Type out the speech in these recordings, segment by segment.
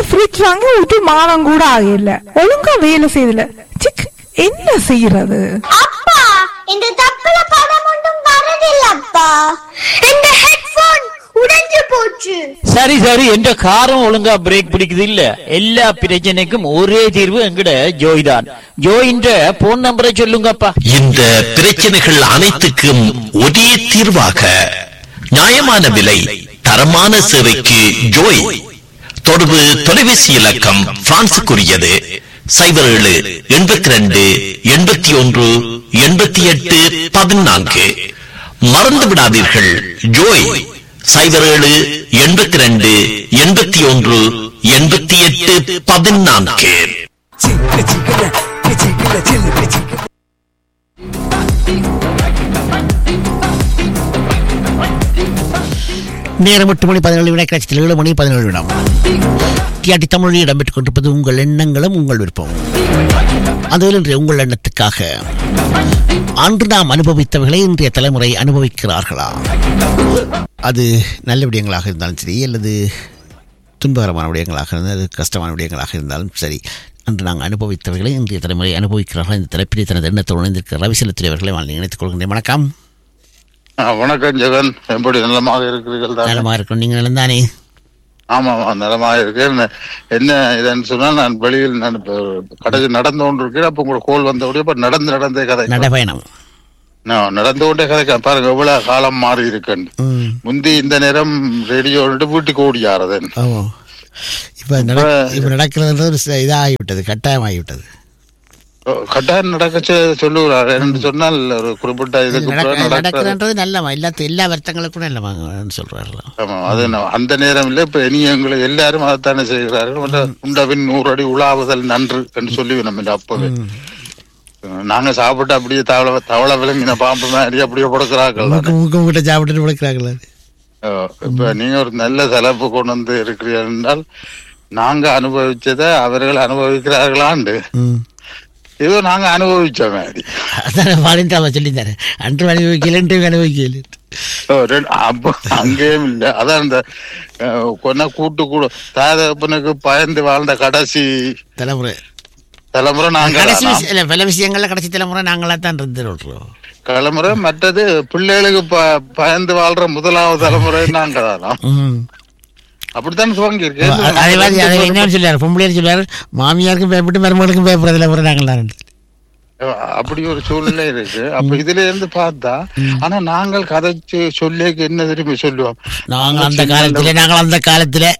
Fridge வாங்கி ஒரு மாதம் கூட ஆகல ஒழுங்கா வேலை செய்யல சிக் என்ன செய்யறது அப்பா இந்த தப்புல படம் ஒன்றும் வரதில்லப்பா இந்த ஹெட்போன் உடைஞ்சு போச்சு சரி சரி என்ற காரம் ஒழுங்கா பிரேக் பிடிக்குது இல்ல எல்லா பிரச்சனைக்கும் ஒரே தீர்வு எங்கட ஜோய் தான் ஜோயின்ற போன் நம்பரை சொல்லுங்கப்பா இந்த பிரச்சனைகள் அனைத்துக்கும் ஒரே தீர்வாக நியாயமான விலை தரமான சேவைக்கு ஜோய் தொடர்பு தொலைபேசி இலக்கம் பிரான்சுக்குரியது சைபர் ஏழு எண்பத்தி ரெண்டு எண்பத்தி ஒன்று எண்பத்தி எட்டு பதினான்கு மறந்து விடாதீர்கள் ஜோய் சைபர் ஏழு எண்பத்தி ரெண்டு எண்பத்தி ஒன்று எண்பத்தி எட்டு பதினான்கு நேரம் எட்டு மணி பதினேழு விட கிளச்சத்தில் ஏழு மணி பதினேழு விடம் டிஆர்டி தமிழில் இடம்பெற்றுக் கொண்டிருப்பது உங்கள் எண்ணங்களும் உங்கள் விருப்பம் அதில் இன்றைய உங்கள் எண்ணத்துக்காக அன்று நாம் அனுபவித்தவர்களை இன்றைய தலைமுறை அனுபவிக்கிறார்களா அது நல்ல விடயங்களாக இருந்தாலும் சரி அல்லது துன்பகரமான விடயங்களாக இருந்தால் அது கஷ்டமான விடயங்களாக இருந்தாலும் சரி அன்று நாங்கள் அனுபவித்தவர்களை இன்றைய தலைமுறை அனுபவிக்கிறார்கள் இந்த தலைப்பிலே தனது எண்ணத்தோடு இணைந்திருக்கிற ரவிசலத்துறை அவர்களை வாழ்ந்து இணைத்துக் கொள்கின்றேன் வணக்கம் ஆ, வணக்கம் ஜெகன் எப்படி நலமாக இருக்கிறீர்கள் தான் நலமாக இருக்கணும் நீங்கள் நலந்தானே ஆமா ஆமா நலமாக இருக்கேன் என்ன இதுன்னு சொன்னா நான் வெளியில் நான் இப்ப கடைசி நடந்து கொண்டு இருக்கேன் அப்ப உங்களோட கோல் வந்தபடியே இப்ப நடந்து நடந்தே கதை நடைபயணம் நான் நடந்து கொண்டே கதை பாருங்க எவ்வளவு காலம் மாறி இருக்கேன் ம் முந்தி இந்த நேரம் ரேடியோ வீட்டுக்கு ஓடியாரதன் ஓ இப்போ நட இப்போ நடக்கிறது ஒரு ச- இதாகிவிட்டது கட்டாயமாகிவிட்டது கட்டாயம் நடக்க சொ- சொல்லுகிறார் என்று சொன்னால் ஒரு குறிப்பிட்ட இதுக்கு நடக்க- அப்புறம் நடக்க நடக்கிறன்றது நல்லமா எல்லா எல்லா வருத்தங்களுக்கும் நல்லமான்னு சொல்றாருல ஆமா அது நான் அந்த நேரம் இல்ல இப்ப இனி எங்களை எல்லாரும் அதைத்தானே செய்கிறார்கள் உண்ட- உண்டபின் நூறு அடி உலாவுதல் நன்று என்று சொல்லி நம்ம அப்பவே நாங்க சாப்பிட்டு அப்படியே தவள தவள விலங்கின பாம்பு மாதிரி அப்படியே படுக்கிறார்கள் மூக்கு மூக்கு மூட்டை சாப்பிட்டு விளக்குறாங்களே இப்ப நீங்க ஒரு நல்ல தலைப்பு கொண்டு வந்து இருக்கிறீர்கள் என்றால் நாங்க அனுபவிச்சதை அவர்கள் அனுபவிக்கிறார்களாண்டு ம் ஏதோ நாங்க அனுபவிச்ச மாதிரி அதான் வாலின்றாம சொல்லியிருந்தாரு அன்று அனுபவிக்கல இன்று அனுபவிக்கல ஓ, ரெண்டு- அப்ப அங்கேயும் இல்ல அதான் இந்த அஹ், கொன்ன கூட்டு கூட தாதப்பனுக்கு பயந்து வாழ்ந்த கடைசி தலைமுறை தலைமுறை நாங்க கடைசி தானா? விஷயம் இல்ல பல விஷயங்கள்ல கடைசி தலைமுறை நாங்களா தான் இருந்துருவோம் தலைமுறை மற்றது பிள்ளைகளுக்கு ப- பயந்து வாழ்ற முதலாவது தலைமுறை நாங்க தானா ம் அப்படித்தான் துவங்கி அதே மாதிரி அதை என்னன்னு சொல்லுவாரு பொம்பளையார் சொல்லுவாரு மாமியாருக்கும் பயப்பட்டு மருமகளுக்கும் பயப்படுறது தலைமுறை நாங்கள் தான் அப்படி ஒரு சூழ்நிலை இருக்கு அப்ப இதுல இருந்து பார்த்தா ஆனா நாங்கள் கதைச்சு சொல்லி என்ன திரும்பி சொல்லுவோம் நாங்கள் அந்த காலத்துல நாங்கள் அந்த காலத்துல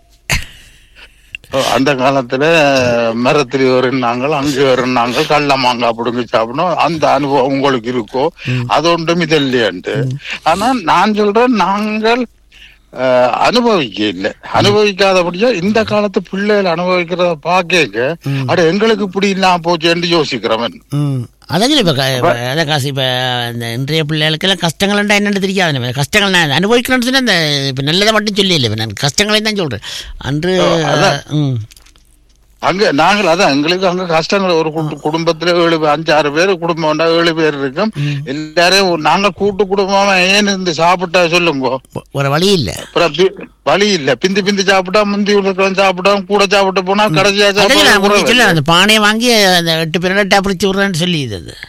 ஓ, அந்த காலத்துல மரத்தில் ஒரு நாங்கள் அங்கே ஒரு நாங்கள் கள்ள மாங்காய் பிடுங்கி சாப்பிடணும் அந்த அனுபவம் உங்களுக்கு இருக்கோ அது ஒன்றும் இது இல்லையான்ட்டு ஆனா நான் சொல்றேன் நாங்கள் அஹ், அனுபவிக்க இல்லை அனுபவிக்காதபடியா இந்த காலத்து பிள்ளைகள் அனுபவிக்கிறத பாக்க அட எங்களுக்கு இப்படி இல்லாம போச்சேன்னு யோசிக்கிறவன் ம் அதான் சொல்லி இப்போ அதான் காசு இப்போ இந்த இன்றைய பிள்ளைகளுக்கெல்லாம் கஷ்டங்கள்ண்டா என்னென்னு தெரியாது கஷ்டங்கள் நான் அனுபவிக்கணும்னு சொன்னா இந்த இப்போ நல்லதை மட்டும் சொல்லி இல்லை நான் கஷ்டங்களையும் தான் சொல்கிறேன் அன்று அதான். ம் அங்க நாங்கள் அதான் எங்களுக்கு அங்க கஷ்டங்கள் ஒரு குடு- குடும்பத்துல ஏழு பேர், அஞ்சாறு பேர் குடும்பம் உண்டா, ஏழு பேர் இருக்கும் எல்லாரையும் ஒரு- நாங்க கூட்டு குடும்பமா ஏன் இருந்து சாப்பிட்டா சொல்லுங்க ஒரு வழி இல்லை அப்புறம் பி- வழி இல்ல பிந்தி பிந்தி சாப்பிட்டா முந்தி இருக்கிறவன் சாப்பிட்டா கூட சாப்பிட்டு போனா கடைசியா அதான் நான் சாப்பிட முந்தி சொல்ல அந்த பானையை வாங்கி அந்த எட்டு பேர் எட்டா பிடிச்சி விட்றேன்னு சொல்லி இது அது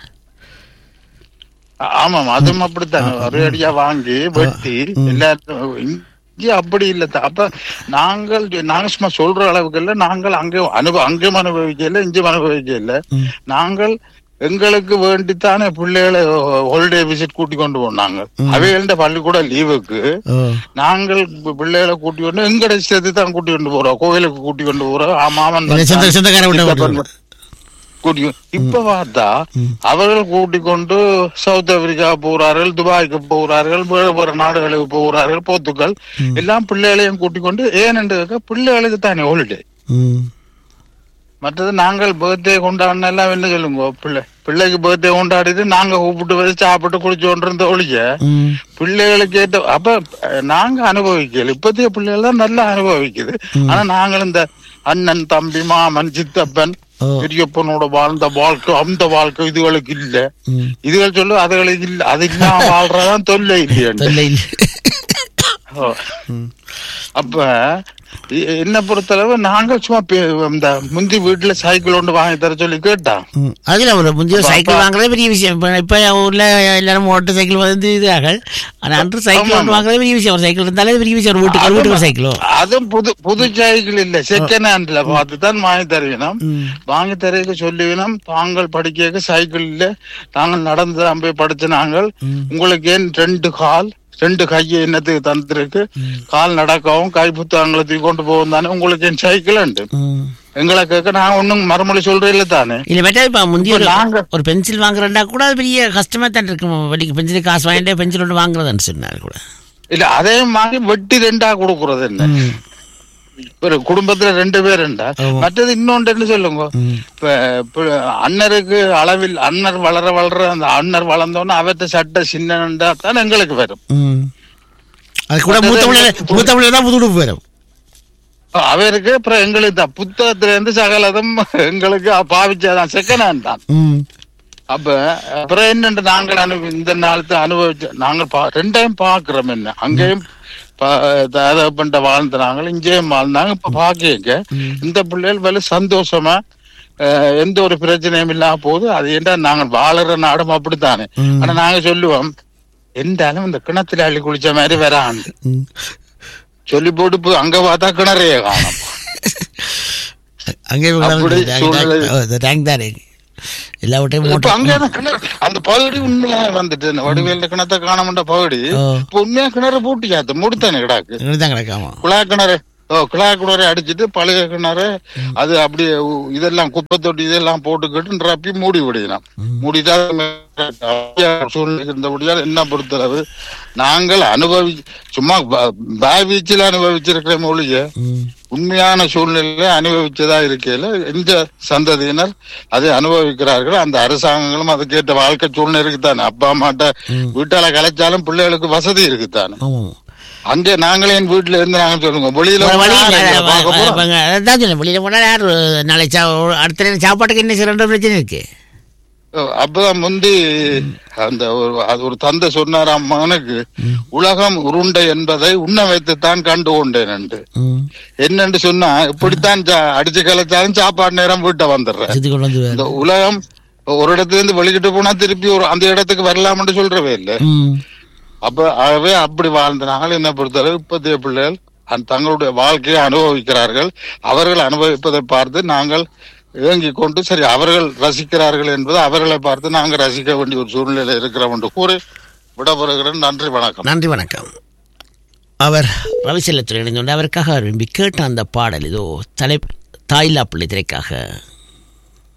ஆமாம் அதுவும் அப்படித்தான் ஒரே அடியா வாங்கி வெட்டி எல்லாரும் இங்கே அப்படி இல்ல த- அப்ப நாங்கள் நாங்க சும்மா சொல்ற அளவுக்கு இல்ல நாங்கள் அங்கே அனுபவ அங்கேயும் அனுபவிக்கல இங்கேயும் அனுபவிக்கல நாங்கள் எங்களுக்கு வேண்டித்தானே பிள்ளைகளை ஹாலிடே விசிட் கூட்டி கொண்டு போனாங்க அவைகள பள்ளிக்கூட லீவுக்கு ஓ நாங்கள் பி- பிள்ளைகளை கூட்டி கொண்டு எங்கட சேர்த்து தான் கூட்டி கொண்டு போறோம் கோவிலுக்கு கூட்டி கொண்டு போறோம் ஆ, மாமன் இந்த சொந்த மச்சான், சொந்தக்கார விட்ட சித்தப்பன் விட்டு கூட்டி கொண்டு- இப்ப பார்த்தா அவர்கள் கூட்டிக் கொண்டு சவுத் ஆப்பிரிக்கா போகிறார்கள் துபாய்க்கு போகிறார்கள் வேறு வேறு நாடுகளுக்கு போகிறார்கள் போர்த்துக்கல் எல்லாம் பிள்ளைகளையும் கூட்டிக் கொண்டு ஏனென்று கேட்க பிள்ளைகளுக்கு தானே ஹாலிடே ம் மற்றது நாங்கள் பர்த்டே கொண்டாடின எல்லாம் என்ன சொல்லுங்க பிள்ளை பிள்ளைக்கு பர்த்டே கொண்டாடிட்டு நாங்க கூப்பிட்டு வச்சு சாப்பிட்டு குளிச்சு கொண்டிருந்த ஒழிய ம் பிள்ளைகளுக்கு ஏற்ற அப்ப அஹ், நாங்க அனுபவிக்கல இப்பத்திய பிள்ளைகள் தான் நல்லா அனுபவிக்குது ஆனா நாங்கள் இந்த அண்ணன் தம்பி மாமன் சித்தப்பன் ஓ. பெரியப்பனோட வாழ்ந்த வாழ்க்கை அந்த வாழ்க்கை இதுகளுக்கு இல்ல ம் இதுகள் சொல்லு அதுகளுக்கு இல்ல அது இல்லாம வாழ்றதான் தொல்லை இல்லையா தொல்லை இல்லை ஓ. அப்ப இ- என்ன பொறுத்தளவு நாங்கள் சும்மா பே- இந்த முந்தி வீட்டுல சைக்கிள் ஒன்று வாங்கி தர சொல்லி கேட்டான் ம். அதுல ஒரு முந்தைய அப்ப சைக்கிள் அப்பா- வாங்குறதே பெரிய விஷயம் இப்ப இப்ப ஊர்ல எல்லாரும் மோட்டர் சைக்கிள் வந்து இதாக ஆனா அன்று சைக்கிள் ஆமா, ஒன்று ஆமா. வாங்குறதே பெரிய விஷயம் ஒரு சைக்கிள் இருந்தாலே பெரிய விஷயம் ஒரு வீட்டுக்கு ஒரு வீட்டுக்கு ஒரு சைக்கிளோ அதுவும் புது புது சைக்கிள் இல்ல செகண்ட் ஹேண்ட்ல பார்த்து தான் வாங்கி தருவினோம் வாங்கி தரக்கு சொல்லுவினோம் தாங்கள் படிக்க சைக்கிள் இல்ல நாங்கள் நடந்து தான் போய் படிச்ச நாங்கள் உங்களுக்கு ஏன் ரெண்டு கால் ரெண்டு கையை என்னத்துக்கு தந்திருக்கு கால் நடக்கவும் கை புத்தகங்களை தூக்கி கொண்டு போகும் தானே உங்களுக்கு ஏன் சைக்கிள் உண்டு ம். எங்களை கேட்க நான் ஒன்னும் மறுமொழி சொல்றேன் இல்ல தானே இல்ல பெட்டா இப்ப முந்தைய இப்ப ஒரு- நாங்க- ஒரு பென்சில் வாங்குறேன்டா கூட அது பெரிய கஷ்டமா தான் இருக்கும் வெளிக்கு பென்சில் காசு வாங்கிட்டு பென்சில் ஒன்று வாங்குறதுன்னு சொன்னார் கூட இல்ல அதையும் வாங்கி வெட்டி ரெண்டா கொடுக்கறது என்ன ம். ஒரு குடும்பத்துல ரெண்டு பேர் ரெண்டா ஆமா. மற்றது இன்னொன்று என்ன சொல்லுங்க இப்ப இப்ப அண்ணருக்கு அளவில் அண்ணர் வளர வளர அந்த அண்ணர் வளர்ந்தோன்னு அவற்ற சட்டை சின்னண்டா தான் எங்களுக்கு வரும் ம். அது கூட மூத்த பிள்ளை மூத்த பிள்ளை தான் புது உடுப்பு வரும் அவருக்கு அப்புறம் எங்களுக்கு தான் புத்தகத்துல இருந்து சகலதும் எங்களுக்கு பாவிச்சாதான் செகண்ட் ஹேண்ட் தான் ம். அப்ப அப்புறம் என்னண்டு நாங்கள் அனு இந்த நாளத்தை அனுபவிச்ச நாங்கள் பா- ரெண்டையும் பாக்குறோம் என்ன அங்கேயும் பண்ண வாழ்ந்த நாங்கள் இங்கேயும் வாழ்ந்தாங்க இப்ப பாக்க இந்த பிள்ளைகள் வலு சந்தோஷமா அஹ், எந்த ஒரு பிரச்சனையும் இல்லாம போகுது அது என்ன நாங்கள் வாழற நாடும் அப்படித்தானே ஆனா நாங்க சொல்லுவோம் எந்தாலும் இந்த கிணத்துல அள்ளி குளிச்ச மாதிரி வரான் ம். சொல்லி போட்டு போய் அங்க பார்த்தா கிணறைய காணும் அங்கே அப்படி சூழ்நிலை- டேங்க் தான் இருக்கு எல்லாவற்றையும் இப்ப மோட்டர் அங்க தான் கிணறு அந்த பகுதி உண்மையா வந்துட்டு இந்த வடிவேல கிணத்தை காணமுண்ட பகுதி ஓ. இப்ப உண்மையா கிணறு பூட்டியாத்து முடித்தானே கிடாக்கு இங்கே தான் கிடக்காமா குழா கிணறு ஓ குழா கிணறு அடிச்சிட்டு பழைய கிணறு அது அப்படியே உ- இதெல்லாம் குப்பை தொட்டி இதெல்லாம் போட்டுக்கிட்டு நிரப்பி மூடி விடுகிறான் மூடிட்டா சூழ்நிலை இருந்தபடியால் என்ன பொறுத்தளவு நாங்கள் அனுபவி சும்மா பாவிச்சில் அனுபவிச்சிருக்கிறோம் ஒழிய ம். உண்மையான சூழ்நிலையில அனுபவிச்சதா இருக்கையில இந்த சந்ததியினர் அதை அனுபவிக்கிறார்கள் அந்த அரசாங்கங்களும் அதுக்கேற்ற வாழ்க்கை சூழ்நிலை இருக்குதானே அப்பா அம்மாட்ட வீட்டால கலைச்சாலும் பிள்ளைகளுக்கு வசதி இருக்குதானே ஆமாம் அங்கே நாங்களே என் வீட்டுல இருந்து நாங்க சொல்லுங்க வெளியில வேற வழி போனா இல்லை. எங்களை பார்க்க போறோம். அவங்க அதான் சொன்னேன் வெளியில போனா யார் நாளைக்கு சா அடுத்த நேரம் சாப்பாட்டுக்கு என்ன சிறந்த பிரச்சனை இருக்கு அப்பதான் முந்தி அந்த ஒரு அது ஒரு தந்தை சொன்னாராம் மகனுக்கு உலகம் உருண்டை என்பதை உண்ண வைத்துத்தான் கண்டு கொண்டேன் என்று ம். என்னன்னு சொன்னா இப்படித்தான் சா- அடிச்சு கலைச்சாலும் சாப்பாடு நேரம் வீட்டை வந்துடுறேன் சுத்தி கொண்டு வந்து இந்த உலகம் ஒரு இடத்துல இருந்து வெளிக்கிட்டு போனா திருப்பி ஒரு அந்த இடத்துக்கு வரலாம்னு சொல்றவே இல்ல ம். அப்ப ஆகவே அப்படி வாழ்ந்த நாங்கள் என்ன பொறுத்தளவு இப்பத்திய பிள்ளைகள் அந்த தங்களுடைய வாழ்க்கையை அனுபவிக்கிறார்கள் அவர்கள் அனுபவிப்பதை பார்த்து நாங்கள் ஏங்கிக் கொண்டு சரி அவர்கள் ரசிக்கிறார்கள் என்பது அவர்களை பார்த்து நாங்கள் ரசிக்க வேண்டிய ஒரு சூழ்நிலை இருக்கிறோம் என்று கூறி விடப்படுகிறேன் நன்றி வணக்கம் நன்றி வணக்கம் அவர் ரவிசெல்லத்துறை இணைந்து கொண்டு அவருக்காக விரும்பி கேட்ட அந்த பாடல் இதோ தலை தாயில்லா பிள்ளை திரைக்காக